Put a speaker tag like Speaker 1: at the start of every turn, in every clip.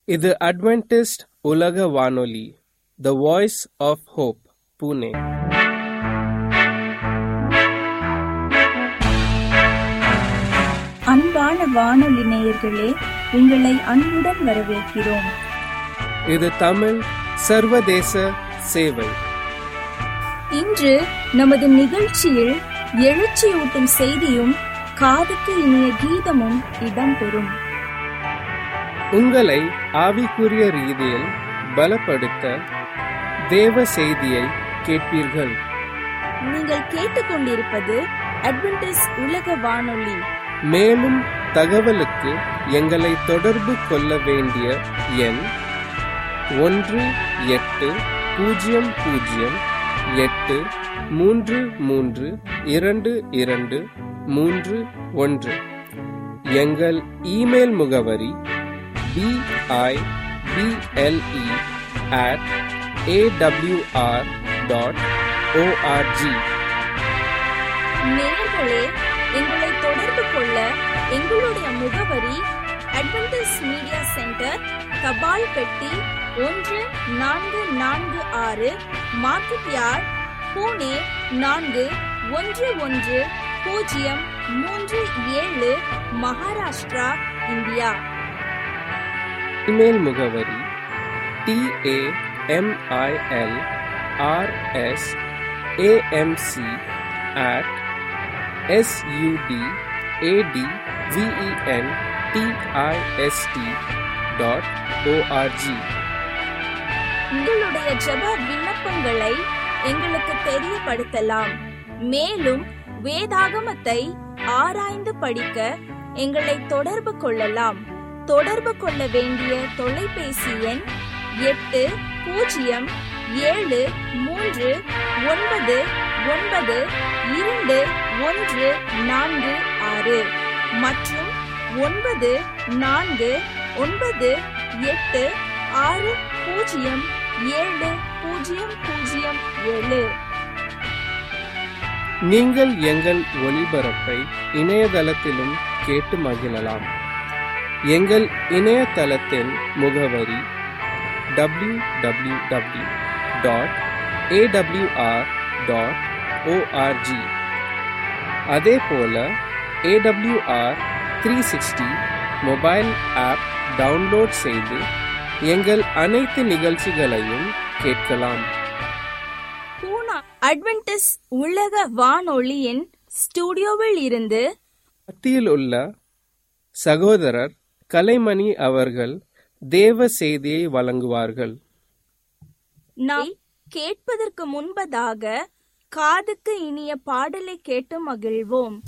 Speaker 1: இது அட்வென்டிஸ்ட் உலக வானொலி the voice of hope Pune
Speaker 2: அன்பான வானொலி நேயர்களே உங்களை அன்புடன் வரவேற்கிறோம்
Speaker 1: இது தமிழ் சர்வதேச சேவை
Speaker 2: இன்று நமது நிகழ்ச்சியில் எழுச்சியூட்டும் செய்தியும் காதுக்கு இனிய கீதமும் இடம்பெறும்
Speaker 1: உங்களை ஆவிக்குரிய ரீதியில் பலப்படுத்த தேவ செய்தியை கேட்பீர்கள்
Speaker 2: நீங்கள் கேட்டுக்கொண்டிருப்பது அட்வென்டிஸ் உலக வானொலி
Speaker 1: மேலும் தகவலுக்கு எங்களை தொடர்பு கொள்ள வேண்டிய எண் ஒன்று எட்டு பூஜ்ஜியம் பூஜ்ஜியம் எட்டு மூன்று மூன்று இரண்டு இரண்டு மூன்று ஒன்று எங்கள் இமெயில் முகவரி BIBLE at AWR dot ORG
Speaker 2: நேயர்களே எங்களை தொடர்பு கொள்ள எங்களுடைய முகவரி அட்வென்டிஸ் மீடியா சென்டர் தபால் பெட்டி ஒன்று நான்கு நான்கு ஆறு மார்க்கெட் யார்ட் பூனே நான்கு ஒன்று ஒன்று பூஜ்ஜியம் மூன்று ஏழு மகாராஷ்டிரா இந்தியா
Speaker 1: இமெயில் முகவரி TAMIL RS AMC at SUD AD VEN DIST dot ORG
Speaker 2: உங்களுடைய ஜெப விண்ணப்பங்களை எங்களுக்கு தெரியப்படுத்தலாம் மேலும் வேதாகமத்தை ஆராய்ந்து படிக்க எங்களை தொடர்பு கொள்ளலாம் தொடர்பு கொள்ள வேண்டிய தொலைபேசி எண் எட்டு பூஜ்ஜியம் ஏழு மூன்று ஒன்பது ஒன்பது இரண்டு ஒன்று நான்கு ஆறு மற்றும் ஒன்பது நான்கு ஒன்பது எட்டு ஆறு பூஜ்ஜியம் ஏழு பூஜ்ஜியம் பூஜ்ஜியம் ஏழு
Speaker 1: நீங்கள் எங்கள் ஒளிபரப்பை இணையதளத்திலும் கேட்டு மகிழலாம் எங்கள் இணையதளத்தின் முகவரி W W W dot AWR dot ORG அதே போல AWR three sixty mobile app download செய்து எங்கள் அனைத்து நிகழ்ச்சிகளையும் கேட்கலாம்
Speaker 2: பூனா அட்வென்டிஸ் உலக வானொலியின் ஸ்டுடியோவில் இருந்து
Speaker 1: மத்தியில் உள்ள சகோதரர் கலைமணி அவர்கள் தேவ செய்தியை வழங்குவார்கள்
Speaker 2: நாம் கேட்பதற்கு முன்பதாக காதுக்கு இனிய பாடலை கேட்டு மகிழ்வோம்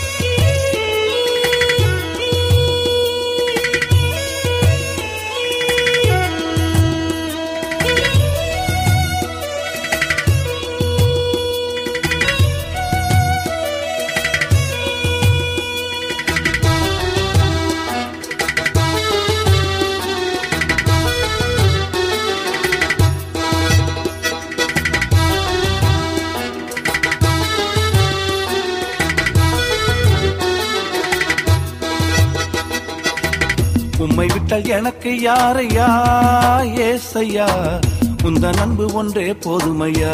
Speaker 3: உம்மை விட்டால் எனக்கு யாரையா ஏசையா உந்த அன்பு ஒன்றே போதுமையா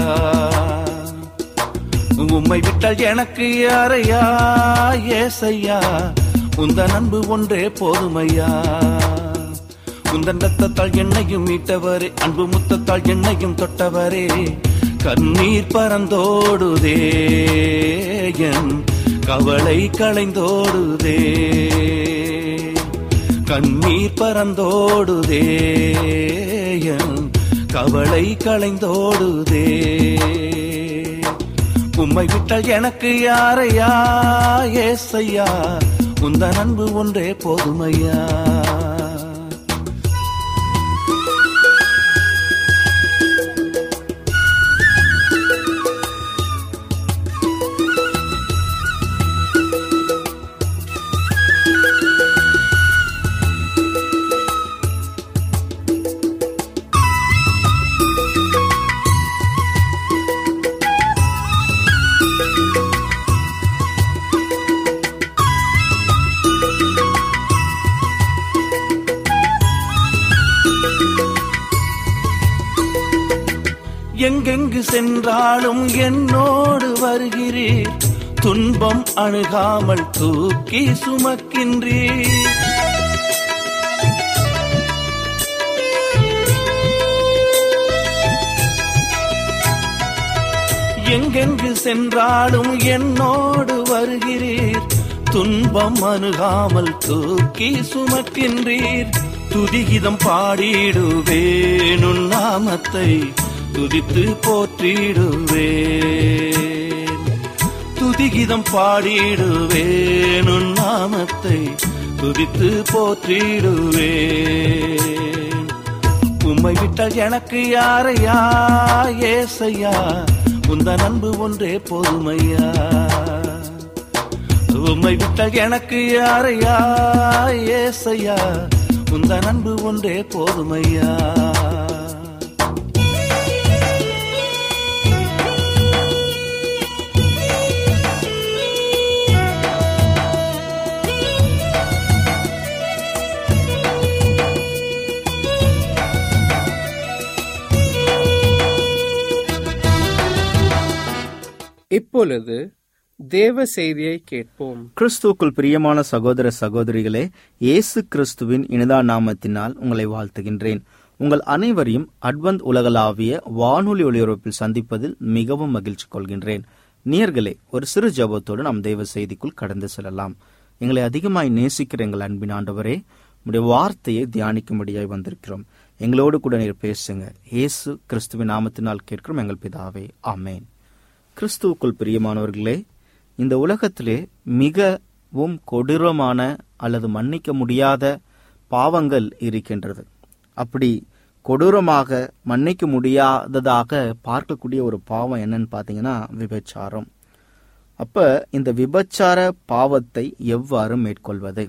Speaker 3: உம்மை விட்டால் எனக்கு யாரையா ஏசையா உந்த அன்பு ஒன்றே போதுமையா உந்தன் ரத்தத்தால் என்னையும் மீட்டவரே அன்பு முத்தத்தால் என்னையும் தொட்டவரே கண்ணீர் பறந்தோடுதே என் கவலை களைந்தோடுதே கண்ணீர் பறந்தோடுதே என் கவலை களைந்தோடுதே உம்மை விட்டால் எனக்கு யாரையா ஏசையா உந்த அன்பு ஒன்றே போதுமையா எங்கெங்கு சென்றாலும் என்னோடு வருகிறீர் துன்பம் அணுகாமல் தூக்கி சுமக்கின்றீர் எங்கெங்கு சென்றாலும் என்னோடு வருகிறீர் துன்பம் அணுகாமல் தூக்கி சுமக்கின்றீர் துதிகிதம் பாடிடுவேன் உன் நாமத்தை துதித்து போற்றிடுவேன் துதிகிதம் பாடிடுவேன் உன் நாமத்தை துதித்து போற்றிடுவேன் உம்மை விட்டால் எனக்கு யாரையா ஏசையா உந்தன் அன்பு ஒன்றே போதுமையா உம்மை விட்டால் எனக்கு யாரையா ஏசையா உந்தன் அன்பு ஒன்றே போதுமையா
Speaker 1: இப்பொழுது தேவ செய்தியை கேட்போம்
Speaker 4: கிறிஸ்துவுக்குள் பிரியமான சகோதர சகோதரிகளே இயேசு கிறிஸ்துவின் இனிதா நாமத்தினால் உங்களை வாழ்த்துகின்றேன் உங்கள் அனைவரையும் அட்வந்த் உலகளாவிய வானொலி ஒளிபரப்பில் சந்திப்பதில் மிகவும் மகிழ்ச்சி கொள்கின்றேன் நேயர்களே ஒரு சிறு ஜபத்தோடு நாம் தேவ செய்திக்குள் கடந்து செல்லலாம் எங்களை அதிகமாய் நேசிக்கிற எங்கள் அன்பின் ஆண்டவரே உடைய வார்த்தையை தியானிக்கும்படியாய் வந்திருக்கிறோம் எங்களோடு கூட நீர் பேசுங்க இயேசு கிறிஸ்துவின் நாமத்தினால் கேட்கிறோம் எங்கள் பிதாவே ஆமேன் கிறிஸ்துவுக்குள் பிரியமானவர்களே இந்த உலகத்திலே மிகவும் கொடூரமான அல்லது மன்னிக்க முடியாத பாவங்கள் இருக்கின்றது அப்படி கொடூரமாக மன்னிக்க முடியாததாக பார்க்கக்கூடிய ஒரு பாவம் என்னன்னு பார்த்தீங்கன்னா விபச்சாரம் அப்ப இந்த விபச்சார பாவத்தை எவ்வாறு மேற்கொள்வது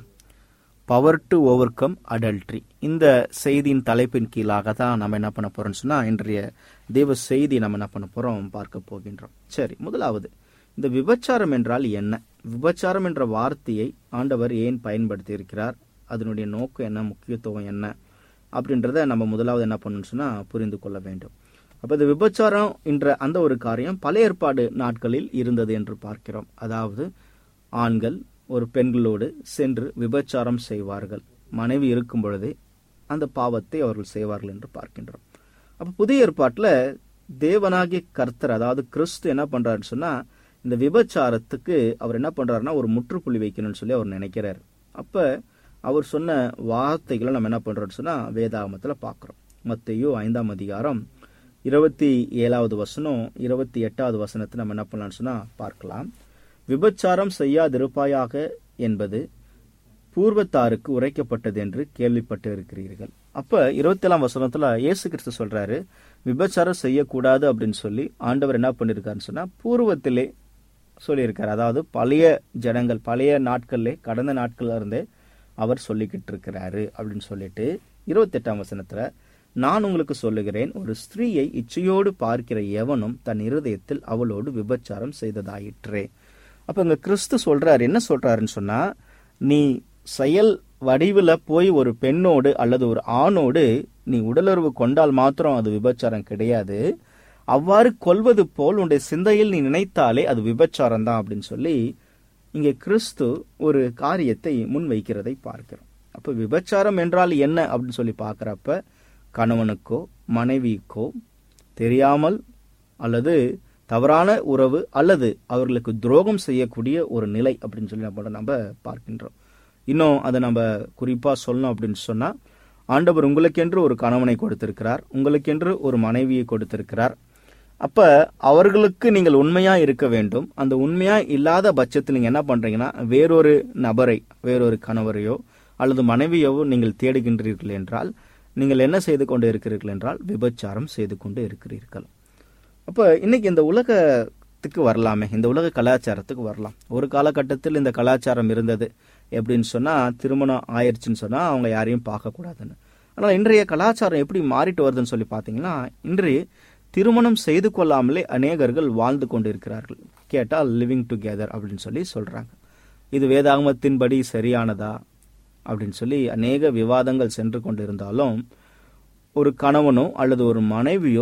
Speaker 4: power to overcome adultery இந்த செய்தியின் தலைப்பின் கீழாக தான் நம்ம என்ன பண்ண போறோம்னு சொன்னா இன்றைய தேவ செய்தி நம்ம என்ன பண்ண போறோம் பார்க்க போகின்றோம் சரி முதலாவது இந்த விபச்சாரம் என்றால் என்ன விபச்சாரம் என்ற வார்த்தையை ஆண்டவர் ஏன் பயன்படுத்தி இருக்கிறார் அதனுடைய நோக்கம் என்ன முக்கியத்துவம் என்ன அப்படின்றத நம்ம முதலாவது என்ன பண்ணணும்னு சொன்னா புரிந்து கொள்ள வேண்டும் அப்ப இந்த விபச்சாரம் என்ற அந்த ஒரு காரியம் பழைய ஏற்பாடு நாட்களில் இருந்தது என்று பார்க்கிறோம் அதாவது ஆண்கள் ஒரு பெண்களோடு சென்று விபச்சாரம் செய்வார்கள் மனைவி இருக்கும் பொழுதே அந்த பாவத்தை அவர்கள் செய்வார்கள் என்று பார்க்கின்றோம் அப்ப புதிய ஏற்பாட்டுல தேவனாகிய கர்த்தர் அதாவது கிறிஸ்து என்ன பண்றாருன்னு சொன்னா இந்த விபச்சாரத்துக்கு அவர் என்ன பண்றாருன்னா ஒரு முற்றுப்புள்ளி வைக்கணும்னு சொல்லி அவர் நினைக்கிறார் அப்ப அவர் சொன்ன வார்த்தைகளை நம்ம என்ன பண்றோம்னு சொன்னா வேதாகமத்துல பார்க்கிறோம் மத்தையோ ஐந்தாம் அதிகாரம் இருபத்தி ஏழாவது வசனம் இருபத்தி எட்டாவது வசனத்தை நம்ம என்ன பண்ணலாம்னு சொன்னா பார்க்கலாம் விபச்சாரம் செய்யாதிருப்பாயாக என்பது பூர்வத்தாருக்கு உரைக்கப்பட்டது என்று கேள்விப்பட்டு இருக்கிறீர்கள் அப்ப இருபத்தி ஏழாம் வசனத்துல இயேசு கிறிஸ்து சொல்றாரு விபச்சாரம் செய்யக்கூடாது அப்படின்னு சொல்லி ஆண்டவர் என்ன பண்ணிருக்காருன்னு சொன்னா பூர்வத்திலே சொல்லியிருக்காரு அதாவது பழைய ஜனங்கள் பழைய நாட்கள்லே கடந்த நாட்கள்ல இருந்தே அவர் சொல்லிக்கிட்டு இருக்கிறாரு அப்படின்னு சொல்லிட்டு இருபத்தெட்டாம் வசனத்துல நான் உங்களுக்கு சொல்லுகிறேன் ஒரு ஸ்திரீயை இச்சையோடு பார்க்கிற எவனும் தன் இருதயத்தில் அவளோடு விபச்சாரம் செய்ததாயிற்றே அப்ப இங்க கிறிஸ்து சொல்றாரு என்ன சொல்றாருன்னு சொன்னா நீ செயல் வடிவுல போய் ஒரு பெண்ணோடு அல்லது ஒரு ஆணோடு நீ உடலுறவு கொண்டால் மாத்திரம் அது விபச்சாரம் கிடையாது அவ்வாறு கொள்வது போல் உன்னுடைய சிந்தையில் நீ நினைத்தாலே அது விபச்சாரம் தான் அப்படின்னு சொல்லி இங்கே கிறிஸ்து ஒரு காரியத்தை முன்வைக்கிறதை பார்க்கிறோம் அப்ப விபச்சாரம் என்றால் என்ன அப்படின்னு சொல்லி பார்க்கறப்ப கணவனுக்கோ மனைவிக்கோ தெரியாமல் அல்லது தவறான உறவு அல்லது அவர்களுக்கு துரோகம் செய்யக்கூடிய ஒரு நிலை அப்படின்னு சொல்லி நம்ம நம்ம பார்க்கின்றோம் இன்னும் அதை நம்ம குறிப்பா சொல்லணும் அப்படின்னு சொன்னா ஆண்டவர் உங்களுக்கென்று ஒரு கணவனை கொடுத்திருக்கிறார் உங்களுக்கென்று ஒரு மனைவியை கொடுத்திருக்கிறார் அப்ப அவர்களுக்கு நீங்கள் உண்மையா இருக்க வேண்டும் அந்த உண்மையா இல்லாத பட்சத்தில் நீங்க என்ன பண்றீங்கன்னா வேறொரு நபரை வேறொரு கணவரையோ அல்லது மனைவியோ நீங்கள் தேடுகின்றீர்கள் என்றால் நீங்கள் என்ன செய்து கொண்டு இருக்கிறீர்கள் என்றால் விபச்சாரம் செய்து கொண்டு இருக்கிறீர்கள் அப்ப இன்னைக்கு இந்த உலகத்துக்கு வரலாமே இந்த உலக கலாச்சாரத்துக்கு வரலாம் ஒரு காலகட்டத்தில் இந்த கலாச்சாரம் இருந்தது எப்படின்னு சொன்னா திருமணம் ஆயிடுச்சுன்னு சொன்னா அவங்க யாரையும் பார்க்க கூடாதுன்னு ஆனால் இன்றைய கலாச்சாரம் எப்படி மாறிட்டு வருதுன்னு சொல்லி பார்த்தீங்கன்னா இன்று திருமணம் செய்து கொள்ளாமலே அநேகர்கள் வாழ்ந்து கொண்டு இருக்கிறார்கள் கேட்டால் லிவிங் டுகெதர் அப்படின்னு சொல்லி சொல்றாங்க இது வேதாகமத்தின்படி சரியானதா அப்படின்னு சொல்லி அநேக விவாதங்கள் சென்று கொண்டிருந்தாலும் ஒரு கணவனோ அல்லது ஒரு மனைவியோ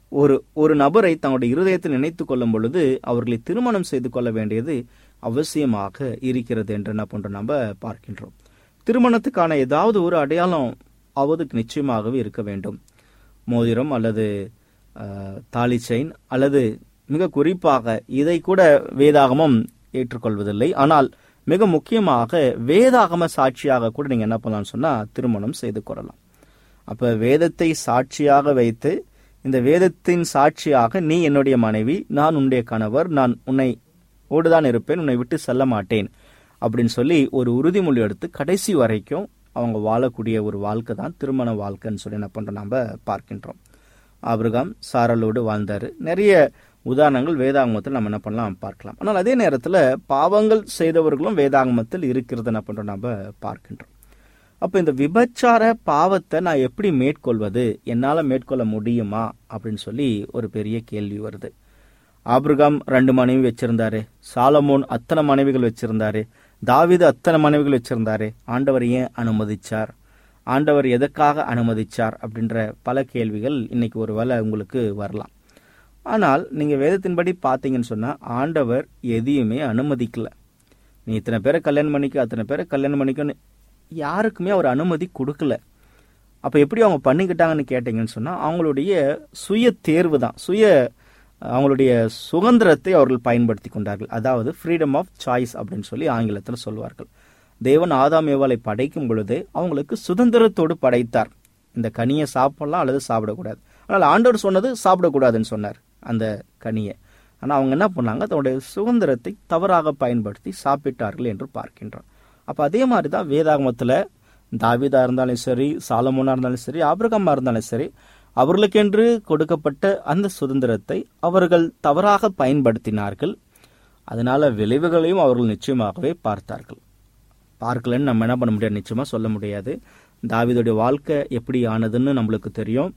Speaker 4: ஒரு ஒரு நபரை தங்களுடைய இருதயத்தில் நினைத்துக் கொள்ளும் பொழுது அவர்களை திருமணம் செய்து கொள்ள வேண்டியது அவசியமாக இருக்கிறது என்று என்ன பண்றோம் நம்ம பார்க்கின்றோம் திருமணத்துக்கான ஏதாவது ஒரு அடையாளம் அவதுக்கு நிச்சயமாகவே இருக்க வேண்டும் மோதிரம் அல்லது அஹ், தாலி செயின் அல்லது மிக குறிப்பாக இதை கூட வேதாகமம் ஏற்றுக்கொள்வதில்லை ஆனால் மிக முக்கியமாக வேதாகம சாட்சியாக கூட நீங்க என்ன பண்ணலாம்னு சொன்னா திருமணம் செய்து கொள்ளலாம் அப்ப வேதத்தை சாட்சியாக வைத்து இந்த வேதத்தின் சாட்சியாக நீ என்னுடைய மனைவி நான் உன்னுடைய கணவர் நான் உன்னை ஓடுதான் இருப்பேன் உன்னை விட்டு செல்ல மாட்டேன் அப்படின்னு சொல்லி ஒரு உறுதிமொழி எடுத்து கடைசி வரைக்கும் அவங்க வாழக்கூடிய ஒரு வாழ்க்கை தான் திருமண வாழ்க்கைன்னு சொல்லி என்ன பண்றோம் நம்ம பார்க்கின்றோம் ஆபிரகாம் சாரலோடு வாழ்ந்தாரு நிறைய உதாரணங்கள் வேதாகமத்தில் நம்ம என்ன பண்ணலாம் பார்க்கலாம் ஆனால் அதே நேரத்தில் பாவங்கள் செய்தவர்களும் வேதாகமத்தில் இருக்கிறது என்ன பண்றோம் நம்ம பார்க்கின்றோம் அப்ப இந்த விபச்சார பாவத்தை நான் எப்படி மேற்கொள்வது என்னால மேற்கொள்ள முடியுமா அப்படின்னு சொல்லி ஒரு பெரிய கேள்வி வருது ஆபிரகாம் ரெண்டு மனைவி வச்சிருந்தாரு சாலமோன் அத்தனை மனைவிகள் வச்சிருந்தாரு தாவீது அத்தனை மனைவிகள் வச்சிருந்தாரு ஆண்டவர் ஏன் அனுமதிச்சார் ஆண்டவர் எதற்காக அனுமதிச்சார் அப்படின்ற பல கேள்விகள் இன்னைக்கு ஒருவேளை உங்களுக்கு வரலாம் ஆனால் நீங்க வேதத்தின்படி பார்த்தீங்கன்னு சொன்னா ஆண்டவர் எதையுமே அனுமதிக்கல நீ இத்தனை பேரை கல்யாணம் பண்ணிக்க அத்தனை பேரை கல்யாணம் பண்ணிக்கன்னு யாருக்குமே அவர் அனுமதி கொடுக்கல அப்ப எப்படி அவங்க பண்ணிக்கிட்டாங்கன்னு கேட்டீங்கன்னு சொன்னா அவங்களுடைய சுய தேர்வு தான் சுய அவங்களுடைய சுதந்திரத்தை அவர்கள் பயன்படுத்தி கொண்டார்கள் அதாவது ஃப்ரீடம் ஆஃப் சாய்ஸ் அப்படின்னு சொல்லி ஆங்கிலத்தில் சொல்வார்கள் தேவன் ஆதாம் ஏவாளை படைக்கும் பொழுது அவங்களுக்கு சுதந்திரத்தோடு படைத்தார் இந்த கனியை சாப்பிடலாம் அல்லது சாப்பிடக்கூடாது ஆனால் ஆண்டவர் சொன்னது சாப்பிடக்கூடாதுன்னு சொன்னார் அந்த கனியை ஆனால் அவங்க என்ன பண்ணாங்க தன்னுடைய சுதந்திரத்தை தவறாக பயன்படுத்தி சாப்பிட்டார்கள் என்று பார்க்கின்றோம் அப்போ அதே மாதிரி தான் வேதாகமத்தில் தாவீதா இருந்தாலும் சரி சாலமோனா இருந்தாலும் சரி ஆபிரகமா இருந்தாலும் சரி அவர்களுக்கென்று கொடுக்கப்பட்ட அந்த சுதந்திரத்தை அவர்கள் தவறாக பயன்படுத்தினார்கள் அதனால விளைவுகளையும் அவர்கள் நிச்சயமாகவே பார்த்தார்கள் பார்க்கலன்னு நம்ம என்ன பண்ண முடியாது நிச்சயமா சொல்ல முடியாது தாவீதுடைய வாழ்க்கை எப்படி ஆனதுன்னு நம்மளுக்கு தெரியும்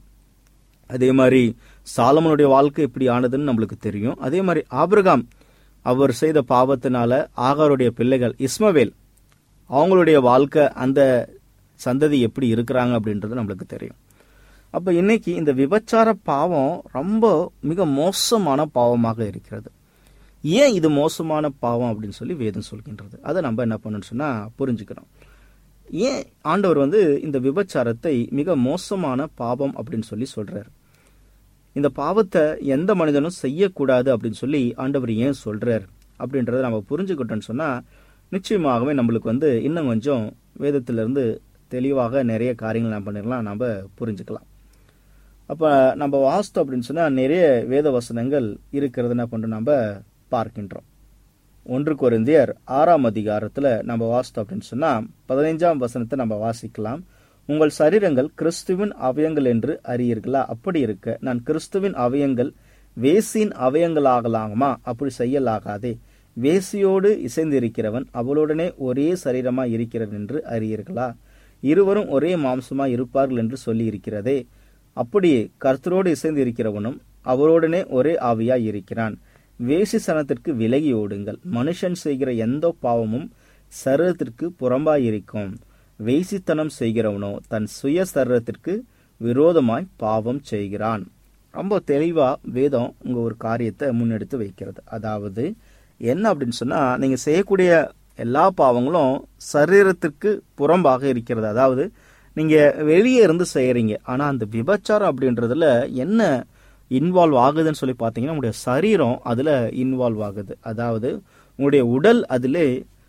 Speaker 4: அதே மாதிரி சாலமனுடைய வாழ்க்கை எப்படி ஆனதுன்னு நம்மளுக்கு தெரியும் அதே மாதிரி ஆபிரகாம் அவர் செய்த பாவத்தினால ஆகாருடைய பிள்ளைகள் இஸ்மவேல் அவங்களுடைய வாழ்க்கை அந்த சந்ததி எப்படி இருக்கிறாங்க அப்படின்றது நம்மளுக்கு தெரியும் அப்ப இன்னைக்கு இந்த விபச்சார பாவம் ரொம்ப மிக மோசமான பாவமாக இருக்கிறது ஏன் இது மோசமான பாவம் அப்படின்னு சொல்லி வேதம் சொல்கின்றது அதை நம்ம என்ன பண்ணணும்னு சொன்னா புரிஞ்சுக்கணும் ஏன் ஆண்டவர் வந்து இந்த விபச்சாரத்தை மிக மோசமான பாவம் அப்படின்னு சொல்லி சொல்றாரு இந்த பாவத்தை எந்த மனிதனும் செய்யக்கூடாது அப்படின்னு சொல்லி ஆண்டவர் ஏன் சொல்றார் அப்படின்றத நம்ம புரிஞ்சுக்கிட்டோம்னு சொன்னா நிச்சயமாகவே நம்மளுக்கு வந்து இன்னும் கொஞ்சம் வேதத்திலிருந்து தெளிவாக நிறைய காரியங்கள் நம்ம பண்ணிடலாம் நம்ம புரிஞ்சுக்கலாம் அப்ப நம்ம வாஸ்து அப்படின்னு சொன்னா நிறைய வேத வசனங்கள் இருக்கிறது என்ன பண்றோம் நம்ம பார்க்கின்றோம் ஒன்று கொரிந்தியர் ஆறாம் அதிகாரத்துல நம்ம வாஸ்து அப்படின்னு சொன்னா பதினைஞ்சாம் வசனத்தை நம்ம வாசிக்கலாம் உங்கள் சரீரங்கள் கிறிஸ்துவின் அவயங்கள் என்று அறியீர்களா அப்படி இருக்க நான் கிறிஸ்துவின் அவயங்கள் வேசியின் அவயங்களாகலாகுமா அப்படி செய்யலாகாதே வேசியோடு இசைந்திருக்கிறவன் அவளுடனே ஒரே சரீரமா இருக்கிறது என்று அறியீர்களா இருவரும் ஒரே மாம்சமா இருப்பார்கள் என்று சொல்லி இருக்கிறதே அப்படியே கர்த்தரோடு இசைந்து இருக்கிறவனும் அவரோடனே ஒரே ஆவியா இருக்கிறான் வேசி சனத்திற்கு விலகி ஓடுங்கள் மனுஷன் செய்கிற எந்த பாவமும் சரீரத்திற்கு புறம்பாயிருக்கும் வேசித்தனம் செய்கிறவனோ தன் சுய சரீரத்திற்கு விரோதமாய் பாவம் செய்கிறான் ரொம்ப தெளிவா வேதம் உங்க ஒரு காரியத்தை முன்னெடுத்து வைக்கிறது அதாவது என்ன அப்படின்னு சொன்னா நீங்க செய்யக்கூடிய எல்லா பாவங்களும் சரீரத்திற்கு புறம்பாக இருக்கிறது அதாவது நீங்க வெளியே இருந்து செய்யறீங்க ஆனா அந்த விபச்சாரம் அப்படின்றதுல என்ன இன்வால்வ் ஆகுதுன்னு சொல்லி பார்த்தீங்கன்னா உங்களுடைய சரீரம் அதுல இன்வால்வ் ஆகுது அதாவது உங்களுடைய உடல் அதிலே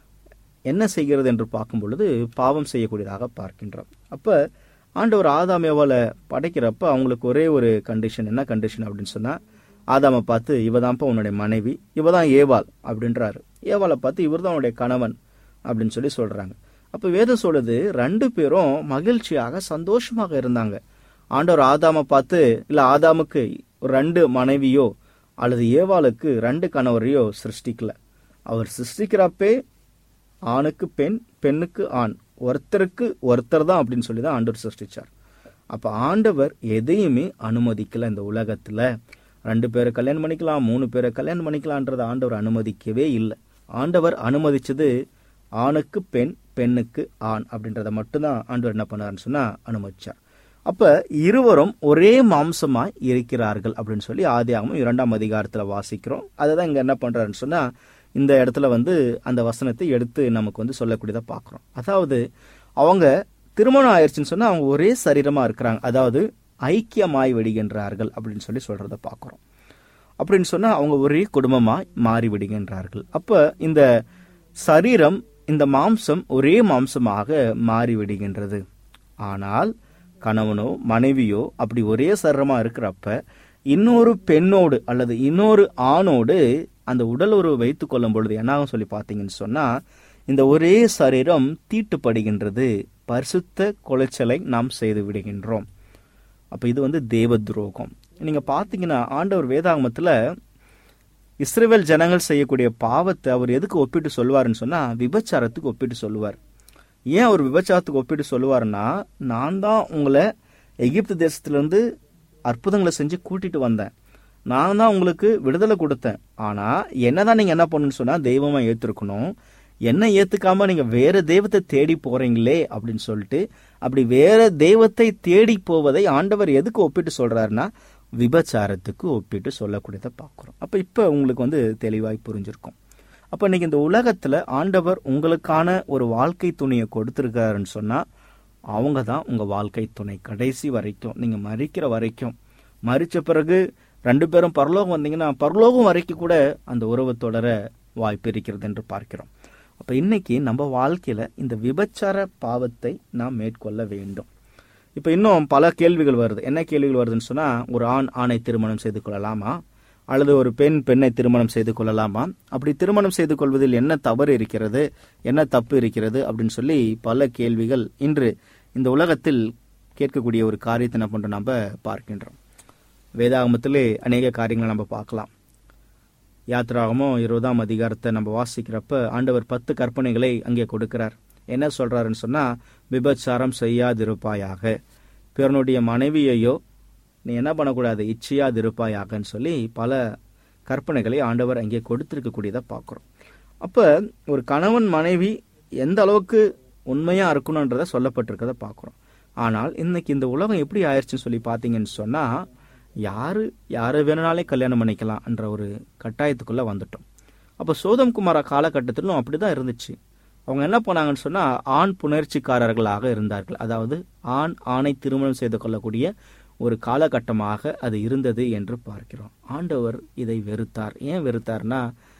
Speaker 4: என்ன செய்கிறது என்று பார்க்கும் பொழுது பாவம் செய்யக்கூடியதாக பார்க்கின்றோம் அப்ப ஆண்டவர் ஆதாம் ஏவால படைக்கிறப்ப அவங்களுக்கு ஒரே ஒரு கண்டிஷன் என்ன கண்டிஷன் அப்படின்னு சொன்னா ஆதாமை பார்த்து இவதான்ப்பா உன்னுடைய மனைவி இவதான் ஏவாள் அப்படின்றாரு ஏவாளை பார்த்து இவர் தான் உன்னுடைய கணவன் அப்படின்னு சொல்லி சொல்றாங்க அப்ப வேதம் சொல்லுது ரெண்டு பேரும் மகிழ்ச்சியாக சந்தோஷமாக இருந்தாங்க ஆண்டவர் ஆதாமை பார்த்து இல்ல ஆதாமுக்கு ரெண்டு மனைவியோ அல்லது ஏவாளுக்கு ரெண்டு கணவரையோ சிருஷ்டிக்கல அவர் சிருஷ்டிக்கிறப்பே ஆணுக்கு பெண் பெண்ணுக்கு ஆண் ஒருத்தருக்கு ஒருத்தர் தான் அப்படின்னு சொல்லி தான் ஆண்டவர் சிருஷ்டிச்சார் அப்ப ஆண்டவர் எதையுமே அனுமதிக்கல இந்த உலகத்துல ரெண்டு பேரை கல்யாணம் பண்ணிக்கலாம் மூணு பேரை கல்யாணம் பண்ணிக்கலான்றத ஆண்டவர் அனுமதிக்கவே இல்லை ஆண்டவர் அனுமதிச்சது ஆணுக்கு பெண் பெண்ணுக்கு ஆண் அப்படின்றத மட்டும்தான் ஆண்டவர் என்ன பண்ணாருன்னு சொன்னா அனுமதிச்சார் அப்ப இருவரும் ஒரே மாம்சமாய் இருக்கிறார்கள் அப்படின்னு சொல்லி ஆதியாகமம் இரண்டாம் அதிகாரத்துல வாசிக்கிறோம் அதுதான் இங்க என்ன பண்றாருன்னு சொன்னா இந்த இடத்துல வந்து அந்த வசனத்தை எடுத்து நமக்கு வந்து சொல்லக்கூடியதா பார்க்கிறோம் அதாவது அவங்க திருமணம் ஆயிடுச்சுன்னு சொன்னா அவங்க ஒரே சரீரமா இருக்கிறாங்க அதாவது ஐக்கியமாய் விடுகின்றார்கள் அப்படின்னு சொல்லி சொல்றத பார்க்கிறோம் அப்படின்னு சொன்னா அவங்க ஒரே குடும்பமாய் மாறி விடுகின்றார்கள் அப்ப இந்த சரீரம் இந்த மாம்சம் ஒரே மாம்சமாக மாறி விடுகின்றது ஆனால் கணவனோ மனைவியோ அப்படி ஒரே சரீரமா இருக்கிறப்ப இன்னொரு பெண்ணோடு அல்லது இன்னொரு ஆணோடு அந்த உடல் உறவு வைத்துக் கொள்ளும் பொழுது என்னாகும் சொல்லி பார்த்தீங்கன்னு சொன்னா இந்த ஒரே சரீரம் தீட்டுப்படுகின்றது பரிசுத்த குலைச்சலை நாம் செய்து விடுகின்றோம் அப்ப இது வந்து தேவ துரோகம் நீங்க பாத்தீங்கன்னா ஆண்டவர் வேதாகமத்துல இஸ்ரேல் ஜனங்கள் செய்யக்கூடிய பாவத்தை அவர் எதுக்கு ஒப்பிட்டு சொல்லுவாருன்னு சொன்னா விபச்சாரத்துக்கு ஒப்பிட்டு சொல்லுவார் ஏன் அவர் விபச்சாரத்துக்கு ஒப்பிட்டு சொல்லுவாருன்னா நான் தான் உங்களை எகிப்து தேசத்திலிருந்து அற்புதங்களை செஞ்சு கூட்டிட்டு வந்தேன் நான் தான் உங்களுக்கு விடுதலை கொடுத்தேன் ஆனா என்னதான் நீங்க என்ன பண்ணணும்னு சொன்னா தெய்வமா ஏத்திருக்கணும் என்ன ஏத்துக்காம நீங்க வேற தெய்வத்தை தேடி போறீங்களே அப்படின்னு சொல்லிட்டு அப்படி வேற தெய்வத்தை தேடி போவதை ஆண்டவர் எதுக்கு ஒப்பிட்டு சொல்றாருன்னா விபச்சாரத்துக்கு ஒப்பிட்டு சொல்லக்கூடியதை பார்க்குறோம் அப்ப இப்ப உங்களுக்கு வந்து தெளிவாய் புரிஞ்சிருக்கும் அப்ப இன்னைக்கு இந்த உலகத்துல ஆண்டவர் உங்களுக்கான ஒரு வாழ்க்கை துணையை கொடுத்திருக்காருன்னு சொன்னா அவங்க தான் உங்க வாழ்க்கை துணை கடைசி வரைக்கும் நீங்க மறிக்கிற வரைக்கும் மறிச்ச பிறகு ரெண்டு பேரும் பரலோகம் வந்தீங்கன்னா பரலோகம் வரைக்கும் கூட அந்த உறவு தொடர வாய்ப்பு இருக்கிறது என்று பார்க்கிறோம் அப்ப இன்னைக்கு நம்ம வாழ்க்கையில இந்த விபச்சார பாவத்தை நாம் மேற்கொள்ள வேண்டும் இப்ப இன்னும் பல கேள்விகள் வருது என்ன கேள்விகள் வருதுன்னு சொன்னா ஒரு ஆண் ஆணை திருமணம் செய்து கொள்ளலாமா அல்லது ஒரு பெண் பெண்ணை திருமணம் செய்து கொள்ளலாமா அப்படி திருமணம் செய்து கொள்வதில் என்ன தவறு இருக்கிறது என்ன தப்பு இருக்கிறது அப்படின்னு சொல்லி பல கேள்விகள் இன்று இந்த உலகத்தில் கேட்கக்கூடிய ஒரு காரியத்தை என்ன பண்றோம் நம்ம பார்க்கின்றோம் வேதாகமத்திலே அநேக காரியங்களை நம்ம பார்க்கலாம் யாத்ராகமும் இருபதாம் அதிகாரத்தை நம்ம வாசிக்கிறப்ப ஆண்டவர் பத்து கற்பனைகளை அங்கே கொடுக்கிறார் என்ன சொல்றாருன்னு சொன்னா விபச்சாரம் செய்யாதிருப்பாயாக பிறனுடைய மனைவியையோ நீ என்ன பண்ணக்கூடாது இச்சையாதிருப்பாயாகன்னு சொல்லி பல கற்பனைகளை ஆண்டவர் அங்கே கொடுத்திருக்கக்கூடியதை பார்க்குறோம் அப்ப ஒரு கணவன் மனைவி எந்த அளவுக்கு உண்மையா இருக்கணுன்றத சொல்லப்பட்டிருக்கதை பார்க்குறோம் ஆனால் இன்னைக்கு இந்த உலகம் எப்படி ஆயிடுச்சுன்னு சொல்லி பார்த்தீங்கன்னு சொன்னா யாரு யாரை வேணுனாலே கல்யாணம் பண்ணிக்கலாம் என்ற ஒரு கட்டாயத்துக்குள்ள வந்துட்டோம் அப்போ சோதம் குமார காலகட்டத்திலும் அப்படிதான் இருந்துச்சு அவங்க என்ன பண்ணாங்கன்னு சொன்னா ஆண் புணர்ச்சிக்காரர்களாக இருந்தார்கள் அதாவது ஆண் ஆணை திருமணம் செய்து கொள்ளக்கூடிய ஒரு காலகட்டமாக அது இருந்தது என்று பார்க்கிறோம் ஆண்டவர் இதை வெறுத்தார் ஏன் வெறுத்தார்னா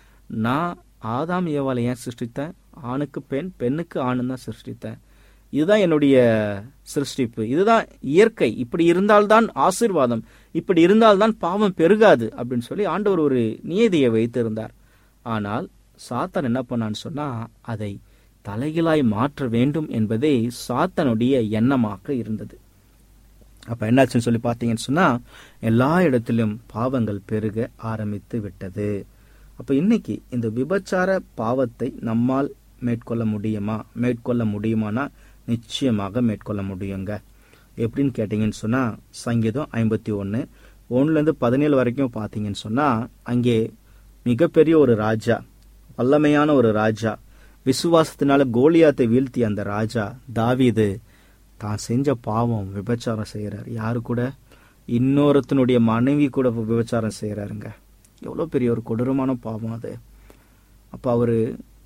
Speaker 4: நான் ஆதாம் ஏவாளை ஏன் சிருஷ்டித்தேன் ஆணுக்கு பெண் பெண்ணுக்கு ஆண் தான் சிருஷ்டித்தேன் இதுதான் என்னுடைய சிருஷ்டிப்பு இதுதான் இயற்கை இப்படி இருந்தால்தான் ஆசீர்வாதம் இப்படி இருந்தால்தான் பாவம் பெருகாது அப்படின்னு சொல்லி ஆண்டவர் ஒரு நியதியை வைத்திருந்தார் ஆனால் சாத்தான் என்ன பண்ணான்னு சொன்னா அதை தலைகளாய் மாற்ற வேண்டும் என்பதே சாத்தனுடைய எண்ணமாக இருந்தது அப்ப என்னாச்சுன்னு சொல்லி பார்த்தீங்கன்னு சொன்னா எல்லா இடத்திலும் பாவங்கள் பெருக ஆரம்பித்து விட்டது அப்ப இன்னைக்கு இந்த விபச்சார பாவத்தை நம்மால் மேற்கொள்ள முடியுமா மேற்கொள்ள முடியுமானா நிச்சயமாக மேற்கொள்ள முடியுங்க எப்படின்னு கேட்டீங்கன்னு சொன்னா சங்கீதம் ஐம்பத்தி ஒன்று ஒன்னுலேருந்து பதினேழு வரைக்கும் பார்த்தீங்கன்னு சொன்னா அங்கே மிகப்பெரிய ஒரு ராஜா வல்லமையான ஒரு ராஜா விசுவாசத்தினால கோலியாத்தை வீழ்த்தி அந்த ராஜா தாவீது தான் செஞ்ச பாவம் விபச்சாரம் செய்யறாரு யாரு கூட இன்னொருத்தனுடைய மனைவி கூட விபச்சாரம் செய்யறாருங்க எவ்வளோ பெரிய ஒரு கொடூரமான பாவம் அது அப்போ அவரு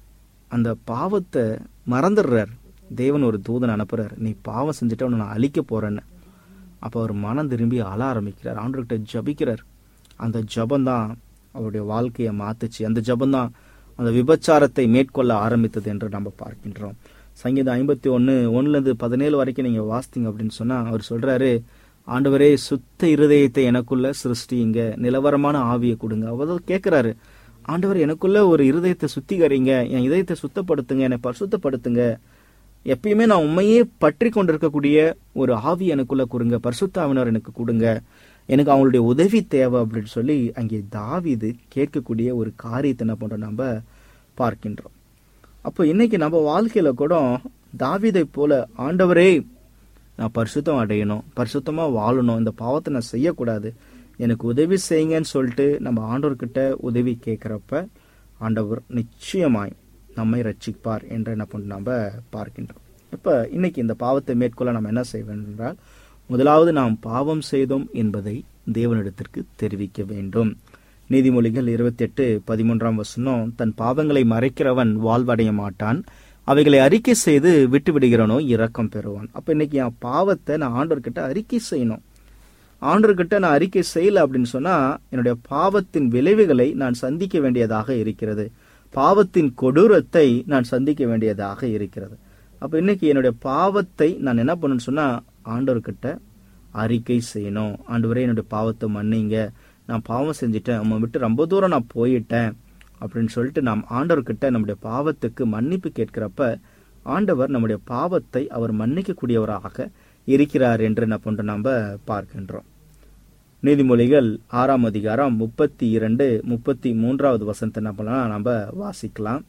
Speaker 4: அந்த பாவத்தை மறந்துடுறார் தேவன் ஒரு தூதன் அனுப்புறார் நீ பாவம் செஞ்சுட்டு அவனை நான் அழிக்க போறேன்னு அப்போ அவர் மனம் திரும்பி அழ ஆரம்பிக்கிறார் ஆண்டவர்கிட்ட ஜபிக்கிறார் அந்த ஜபந்தான் அவருடைய வாழ்க்கையை மாத்துச்சு அந்த ஜபந்தான் அந்த விபச்சாரத்தை மேற்கொள்ள ஆரம்பித்தது என்று நம்ம பார்க்கின்றோம் சங்கீதம் ஐம்பத்தி ஒன்று ஒன்னுலேருந்து பதினேழு வரைக்கும் நீங்கள் வாசித்தீங்க அப்படின்னு சொன்னால் அவர் சொல்கிறாரு ஆண்டவரே சுத்த இருதயத்தை எனக்குள்ள சிருஷ்டிங்க நிலவரமான ஆவியை கொடுங்க அவர் கேட்குறாரு ஆண்டவர் எனக்குள்ள ஒரு இருதயத்தை சுத்திகரிங்க என் இதயத்தை சுத்தப்படுத்துங்க என்னை பரிசுத்தப்படுத்துங்க எப்பயுமே நான் உண்மையே பற்றி கொண்டிருக்கக்கூடிய ஒரு ஆவி எனக்குள்ள கொடுங்க பரிசுத்தாவினர் எனக்கு கொடுங்க எனக்கு அவங்களுடைய உதவி தேவை அப்படின்னு சொல்லி அங்கே தாவிது கேட்கக்கூடிய ஒரு காரியத்தை என்ன பண்றோம் நம்ம பார்க்கின்றோம் அப்போ இன்னைக்கு நம்ம வாழ்க்கையில கூட தாவிதை போல ஆண்டவரே நான் பரிசுத்தம் அடையணும் பரிசுத்தமா வாழணும் இந்த பாவத்தை நான் செய்யக்கூடாது எனக்கு உதவி செய்யுங்கன்னு சொல்லிட்டு நம்ம ஆண்டவர்கிட்ட உதவி கேட்குறப்ப ஆண்டவர் நிச்சயமாய் நம்மை ரட்சிப்பார் என்று என்ன பண்ண நம்ம பார்க்கின்றோம் இப்போ இன்னைக்கு இந்த பாவத்தை மேற்கொள்ள நம்ம என்ன செய்வோம் என்றால் முதலாவது நாம் பாவம் செய்தோம் என்பதை தேவனிடத்திற்கு தெரிவிக்க வேண்டும் நீதிமொழிகள் இருபத்தி எட்டு பதிமூன்றாம் வசனம் தன் பாவங்களை மறைக்கிறவன் வாழ்வடைய மாட்டான் அவைகளை அறிக்கை செய்து விட்டு விடுகிறனோ இரக்கம் பெறுவான் அப்ப இன்னைக்கு என் பாவத்தை நான் ஆண்டவர்கிட்ட அறிக்கை செய்யணும் ஆண்டவர்கிட்ட நான் அறிக்கை செய்யல அப்படின்னு சொன்னா என்னுடைய பாவத்தின் விளைவுகளை நான் சந்திக்க வேண்டியதாக இருக்கிறது பாவத்தின் கொடூரத்தை நான் சந்திக்க வேண்டியதாக இருக்கிறது அப்ப இன்னைக்கு என்னுடைய பாவத்தை நான் என்ன பண்ணணும்னு சொன்னா ஆண்டவர்கிட்ட அறிக்கை செய்யணும் ஆண்டவரே என்னுடைய பாவத்தை மன்னிங்க நான் பாவம் செஞ்சுட்டேன் உம்மை விட்டு ரொம்ப தூரம் நான் போயிட்டேன் அப்படின்னு சொல்லிட்டு நாம் ஆண்டவர்கிட்ட நம்முடைய பாவத்துக்கு மன்னிப்பு கேட்கிறப்ப ஆண்டவர் நம்முடைய பாவத்தை அவர் மன்னிக்கக்கூடியவராக இருக்கிறார் என்று என்ன பண்றோம் நாம பார்க்கின்றோம் நீதிமொழிகள் ஆறாம் அதிகாரம் முப்பத்தி இரண்டு முப்பத்தி மூன்றாவது வசனத்தை என்ன பண்ணலாம் நம்ம வாசிக்கலாம்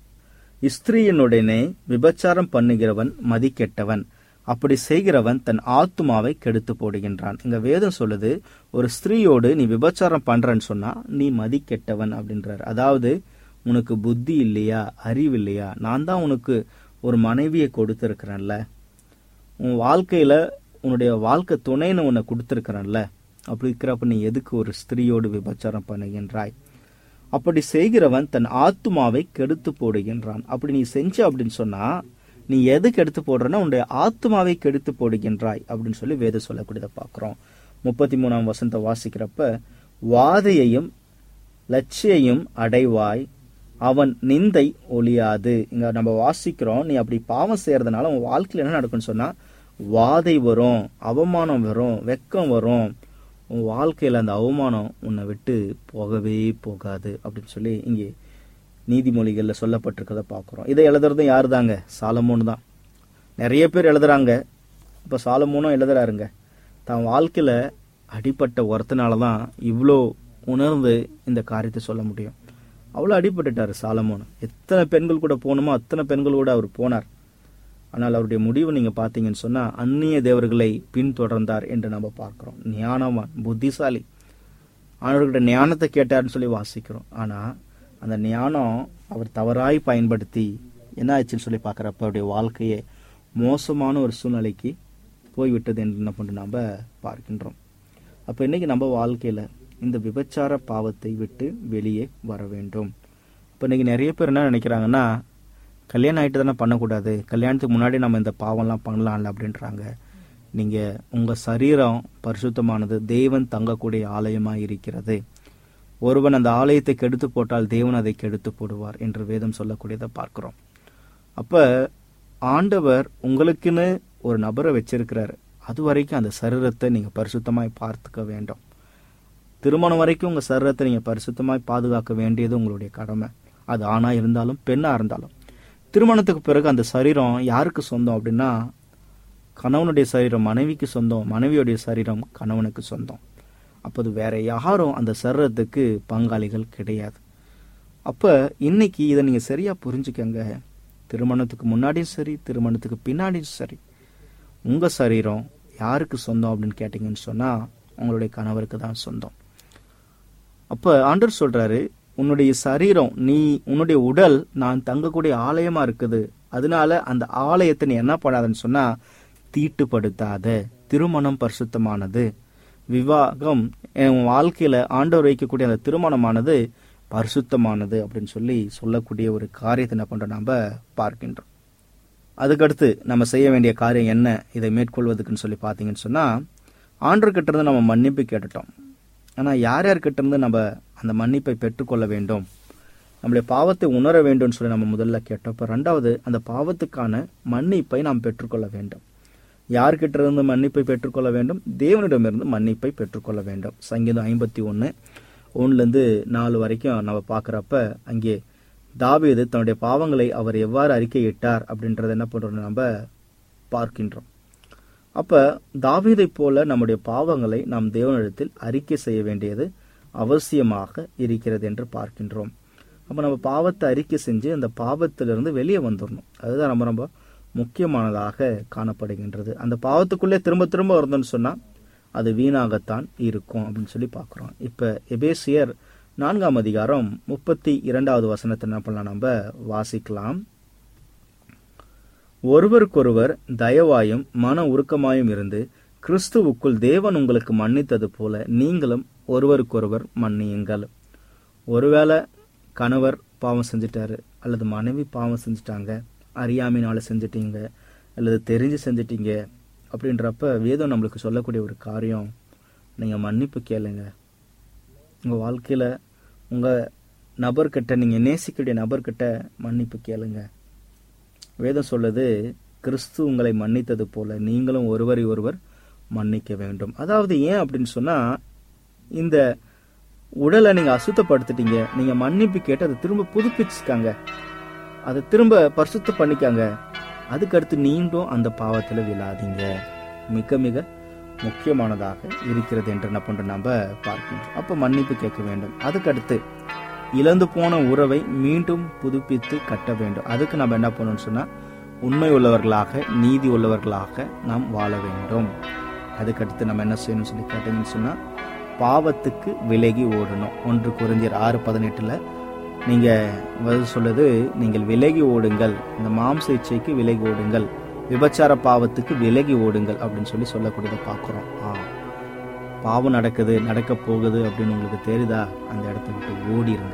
Speaker 4: ஸ்திரீயினுடனே விபச்சாரம் பண்ணுகிறவன் மதிக்கெட்டவன் அப்படி செய்கிறவன் தன் ஆத்துமாவை கெடுத்து போடுகின்றான் இங்க வேதம் சொல்லுது ஒரு ஸ்திரீயோடு நீ விபச்சாரம் பண்றன்னு சொன்னா நீ மதிக்கெட்டவன் அப்படின்றார் அதாவது உனக்கு புத்தி இல்லையா அறிவு இல்லையா நான் தான் உனக்கு ஒரு மனைவியை கொடுத்துருக்கிறேன்ல உன் வாழ்க்கையில உன்னுடைய வாழ்க்கை துணைன்னு உன்னை கொடுத்துருக்கிறேன்ல அப்படி இருக்கிறப்ப நீ எதுக்கு ஒரு ஸ்திரீயோடு விபச்சாரம் பண்ணுகின்றாய் அப்படி செய்கிறவன் தன் ஆத்துமாவை கெடுத்து போடுகின்றான் அப்படி நீ செஞ்ச அப்படின்னு சொன்னா நீ எதுக்கு எடுத்து போடுறன்னா உன்னுடைய ஆத்மாவை கெடுத்து போடுகின்றாய் அப்படின்னு சொல்லி வேதம் சொல்லக்கூடியதை பார்க்கிறோம் முப்பத்தி மூணாம் வசனத்தை வாசிக்கிறப்ப வாதையையும் லட்சியையும் அடைவாய் அவன் நிந்தை ஒளியாது இங்க நம்ம வாசிக்கிறோம் நீ அப்படி பாவம் செய்யறதுனால உன் வாழ்க்கையில் என்ன நடக்கும்னு சொன்னா வாதை வரும் அவமானம் வரும் வெக்கம் வரும் உன் வாழ்க்கையில அந்த அவமானம் உன்னை விட்டு போகவே போகாது அப்படின்னு சொல்லி இங்கே நீதிமொழிகள்ல சொல்லப்பட்டிருக்கிறத பார்க்குறோம் இதை எழுதுறதும் யாரு தாங்க சாலமோன் தான் நிறைய பேர் எழுதுறாங்க இப்போ சாலமோனும் எழுதுறாருங்க தான் வாழ்க்கையில அடிப்பட்ட ஒருத்தனால தான் இவ்வளோ உணர்ந்து இந்த காரியத்தை சொல்ல முடியும் அவ்வளோ அடிபட்டுட்டாரு சாலமோன் எத்தனை பெண்கள் கூட போகணுமோ அத்தனை பெண்கள் கூட அவர் போனார் ஆனால் அவருடைய முடிவு நீங்க பார்த்தீங்கன்னு சொன்னா அந்நிய தேவர்களை பின்தொடர்ந்தார் என்று நம்ம பார்க்கிறோம் ஞானவான் புத்திசாலி அவர்கிட்ட ஞானத்தை கேட்டார்னு சொல்லி வாசிக்கிறோம் ஆனா அந்த ஞானம் அவர் தவறாய் பயன்படுத்தி என்ன ஆச்சுன்னு சொல்லி பார்க்குறப்ப அவருடைய வாழ்க்கையே மோசமான ஒரு சூழ்நிலைக்கு போய்விட்டது என்று என்ன பண்ணி நாம் பார்க்கின்றோம் அப்போ இன்னைக்கு நம்ம வாழ்க்கையில் இந்த விபச்சார பாவத்தை விட்டு வெளியே வர வேண்டும் இப்போ இன்னைக்கு நிறைய பேர் என்ன நினைக்கிறாங்கன்னா கல்யாணம் ஆகிட்டு தானே பண்ணக்கூடாது கல்யாணத்துக்கு முன்னாடி நம்ம இந்த பாவம்லாம் பண்ணலாம்ல அப்படின்றாங்க நீங்கள் உங்கள் சரீரம் பரிசுத்தமானது தேவன் தங்கக்கூடிய ஆலயமாக இருக்கிறது ஒருவன் அந்த ஆலயத்தை கெடுத்து போட்டால் தேவன் அதை கெடுத்து போடுவார் என்று வேதம் சொல்லக்கூடியதை பார்க்கிறோம் அப்ப ஆண்டவர் உங்களுக்குன்னு ஒரு நபரை வச்சிருக்கிறாரு அது வரைக்கும் அந்த சரீரத்தை நீங்க பரிசுத்தமாய் பார்த்துக்க வேண்டும் திருமணம் வரைக்கும் உங்க சரீரத்தை நீங்க பரிசுத்தமாய் பாதுகாக்க வேண்டியது உங்களுடைய கடமை அது ஆணா இருந்தாலும் பெண்ணா இருந்தாலும் திருமணத்துக்கு பிறகு அந்த சரீரம் யாருக்கு சொந்தம் அப்படின்னா கணவனுடைய சரீரம் மனைவிக்கு சொந்தம் மனைவியுடைய சரீரம் கணவனுக்கு சொந்தம் அப்போது வேற யாரும் அந்த சரீரத்துக்கு பங்காளிகள் கிடையாது அப்ப இன்னைக்கு இதை நீங்க சரியா புரிஞ்சுக்கங்க திருமணத்துக்கு முன்னாடியும் சரி திருமணத்துக்கு பின்னாடியும் சரி உங்க சரீரம் யாருக்கு சொந்தம் அப்படின்னு கேட்டீங்கன்னு சொன்னா உங்களுடைய கணவருக்கு தான் சொந்தம் அப்ப ஆண்டர் சொல்றாரு உன்னுடைய சரீரம் நீ உன்னுடைய உடல் நான் தங்கக்கூடிய ஆலயமா இருக்குது அதனால அந்த ஆலயத்தை நீ என்ன பண்ணாதன்னு சொன்னா தீட்டுப்படுத்தாத திருமணம் பரிசுத்தமானது விவாகம் என் வாழ்க்கையில ஆண்டவர் வைக்கக்கூடிய அந்த திருமணமானது பரிசுத்தமானது அப்படின்னு சொல்லி சொல்லக்கூடிய ஒரு காரியத்தை என்ன பண்றோம் நாம பார்க்கின்றோம் அதுக்கடுத்து நம்ம செய்ய வேண்டிய காரியம் என்ன இதை மேற்கொள்வதுக்குன்னு சொல்லி பார்த்தீங்கன்னு சொன்னா ஆண்டர்கிட்ட இருந்து நம்ம மன்னிப்பு கேட்டுட்டோம் ஆனா யார் யார்கிட்ட இருந்து நம்ம அந்த மன்னிப்பை பெற்றுக்கொள்ள வேண்டும் நம்முடைய பாவத்தை உணர வேண்டும்னு சொல்லி நம்ம முதல்ல கேட்டோம் இப்போ ரெண்டாவது அந்த பாவத்துக்கான மன்னிப்பை நாம் பெற்றுக்கொள்ள வேண்டும் யார்கிட்ட இருந்து மன்னிப்பை பெற்றுக்கொள்ள வேண்டும் தேவனிடமிருந்து மன்னிப்பை பெற்றுக்கொள்ள வேண்டும் சங்கீதம் ஐம்பத்தி ஒன்று ஒன்றுலேருந்து நாலு வரைக்கும் நம்ம பார்க்குறப்ப அங்கே தாவீது தன்னுடைய பாவங்களை அவர் எவ்வாறு அறிக்கையிட்டார் அப்படின்றத என்ன பண்ணுறோம் நம்ம பார்க்கின்றோம் அப்ப தாவீதை போல நம்முடைய பாவங்களை நாம் தேவனிடத்தில் அறிக்கை செய்ய வேண்டியது அவசியமாக இருக்கிறது என்று பார்க்கின்றோம் அப்ப நம்ம பாவத்தை அறிக்கை செஞ்சு அந்த பாவத்திலிருந்து வெளியே வந்துடணும் அதுதான் ரொம்ப ரொம்ப முக்கியமானதாக காணப்படுகின்றது அந்த பாவத்துக்குள்ளே திரும்ப திரும்ப இருந்தோம்னு சொன்னா அது வீணாகத்தான் இருக்கும் அப்படின்னு சொல்லி பார்க்குறோம் இப்ப எபேசியர் நான்காம் அதிகாரம் முப்பத்தி இரண்டாவது வசனத்தை என்ன பண்ணலாம் நம்ம வாசிக்கலாம் ஒருவருக்கொருவர் தயவாயும் மன உருக்கமாயும் இருந்து கிறிஸ்துவுக்குள் தேவன் உங்களுக்கு மன்னித்தது போல நீங்களும் ஒருவருக்கொருவர் மன்னியுங்கள் ஒருவேளை கணவர் பாவம் செஞ்சிட்டாரு அல்லது மனைவி பாவம் செஞ்சிட்டாங்க அறியாமைனால செஞ்சிட்டீங்க அல்லது தெரிஞ்சு செஞ்சிட்டீங்க அப்படின்றப்ப வேதம் நம்மளுக்கு சொல்லக்கூடிய ஒரு காரியம் நீங்கள் மன்னிப்பு கேளுங்க உங்கள் வாழ்க்கையில் உங்கள் நபர்கிட்ட நீங்கள் நேசிக்கக்கூடிய நபர்கிட்ட மன்னிப்பு கேளுங்க வேதம் சொல்லுது கிறிஸ்து உங்களை மன்னித்தது போல நீங்களும் ஒருவரை ஒருவர் மன்னிக்க வேண்டும் அதாவது ஏன் அப்படின்னு சொன்னா இந்த உடலை நீங்க அசுத்தப்படுத்திட்டீங்க நீங்க மன்னிப்பு கேட்டு அதை திரும்ப புதுப்பிச்சுக்காங்க அதை திரும்ப பரிசுத்த பண்ணிக்காங்க அதுக்கடுத்து நீண்டும் அந்த பாவத்தில் விழாதீங்க மிக மிக முக்கியமானதாக இருக்கிறது என்று என்ன பண்ற நம்ம பார்க்கின்றோம் அப்ப மன்னிப்பு கேட்க வேண்டும் அதுக்கடுத்து இழந்து போன உறவை மீண்டும் புதுப்பித்து கட்ட வேண்டும் அதுக்கு நம்ம என்ன பண்ணணும்னு சொன்னா உண்மை உள்ளவர்களாக நீதி உள்ளவர்களாக நாம் வாழ வேண்டும் அதுக்கடுத்து நம்ம என்ன செய்யணும்னு சொல்லி கேட்டீங்கன்னு சொன்னா பாவத்துக்கு விலகி ஓடணும் ஒன்று குறைஞ்சர் ஆறு பதினெட்டுல நீங்க பதில் சொல்லுது நீங்கள் விலகி ஓடுங்கள் இந்த மாம்ச இச்சைக்கு விலகி ஓடுங்கள் விபச்சார பாவத்துக்கு விலகி ஓடுங்கள் அப்படின்னு சொல்லி சொல்லக்கூடியதை பார்க்குறோம் ஆ பாவம் நடக்குது நடக்க போகுது அப்படின்னு உங்களுக்கு தெரியுதா அந்த இடத்த விட்டு ஓடிருங்க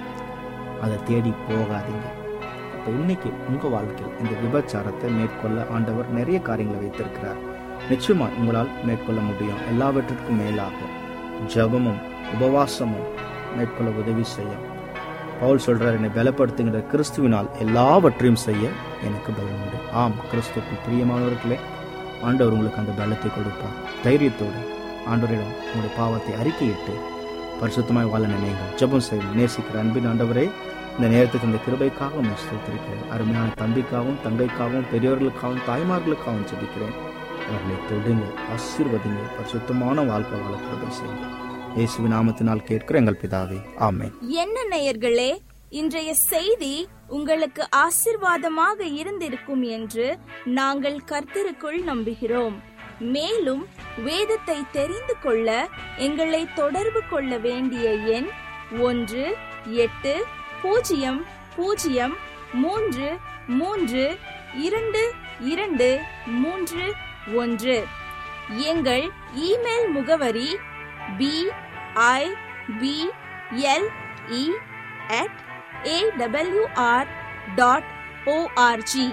Speaker 4: அதை தேடி போகாதீங்க இப்போ இன்னைக்கு உங்க வாழ்க்கையில் இந்த விபச்சாரத்தை மேற்கொள்ள ஆண்டவர் நிறைய காரியங்களை வைத்திருக்கிறார் நிச்சயமா உங்களால் மேற்கொள்ள முடியும் எல்லாவற்றிற்கும் மேலாக ஜபமும் உபவாசமும் மேற்கொள்ள உதவி செய்யும் பவுல் சொல்றார் என்னை பலப்படுத்துகிற கிறிஸ்துவினால் எல்லாவற்றையும் செய்ய எனக்கு பலம் உண்டு ஆம் கிறிஸ்துக்கு பிரியமானவர்களே ஆண்டவர் உங்களுக்கு அந்த பலத்தை கொடுப்பார் தைரியத்தோடு ஆண்டவரிடம் உங்களுடைய பாவத்தை அறிக்கையிட்டு பரிசுத்தமாய் வாழ நினைங்கள் ஜெபம் செய்யும் நேசிக்கிற அன்பின் ஆண்டவரே இந்த நேரத்துக்கு இந்த கிருபைக்காக உண்மை ஸ்தோத்திருக்கிறேன் அருமையான தம்பிக்காகவும் தங்கைக்காகவும் பெரியவர்களுக்காகவும் தாய்மார்களுக்காகவும் ஜெபிக்கிறேன் அவர்களை தொடுங்க ஆசீர்வதிங்க பரிசுத்தமான வாழ்க்கை வாழ கிருபை செய்யுங்க இயேசுவி நாமத்தினால் கேட்கிற எங்கள் பிதாவே ஆமென்
Speaker 2: என்ன நேயர்களே இன்றைய செய்தி உங்களுக்கு ஆசிர்வாதமாக இருந்திருக்கும் என்று நாங்கள் கர்த்தருக்குள் நம்புகிறோம் மேலும் வேதத்தை தெரிந்து கொள்ள எங்களை தொடர்பு கொள்ள வேண்டிய எண் ஒன்று எட்டு பூஜ்ஜியம் பூஜ்ஜியம் மூன்று மூன்று இரண்டு இரண்டு மூன்று ஒன்று எங்கள் இமெயில் முகவரி B I B L E at AWR dot ORG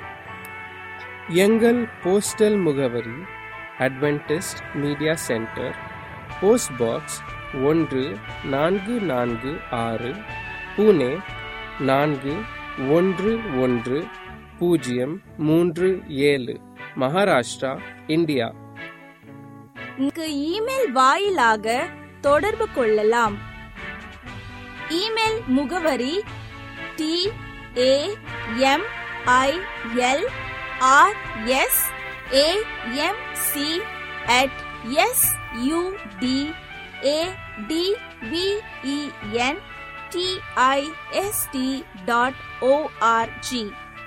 Speaker 1: எங்கள் போஸ்டல் முகவரி Adventist media centre post box ஒன்று நான்கு நான்கு ஆறு புனே நான்கு ஒன்று ஒன்று பூஜ்ஜியம் மூன்று ஏழு மகாராஷ்டிரா இந்தியா
Speaker 2: இங்கு இமெயில் வாயிலாக தொடர்பு கொள்ளலாம் இமெயில் முகவரி T A M I L R S A M C at S U D A D V E N D I S T dot ORG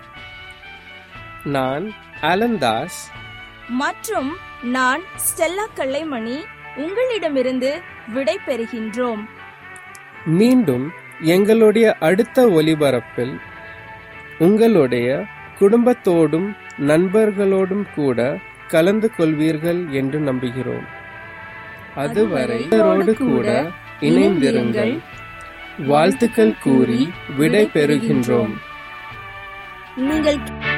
Speaker 1: நான் அலந்தாஸ்
Speaker 2: மற்றும் நான் ஸ்டெல்லா கல்லைமணி உங்களிடமிருந்து விடை பெறுகின்றோம்
Speaker 1: மீண்டும் எங்களுடைய அடுத்த ஒலிபரப்பில் உங்களுடைய குடும்பத்தோடும் நண்பர்களோடும் கூட கலந்து கொள்வீர்கள் என்று நம்புகிறோம் அதுவரை இவரோடு கூட இணைந்திருங்கள் வாழ்த்துக்கள் கூறி விடை பெறுகின்றோம்
Speaker 2: நீங்கள்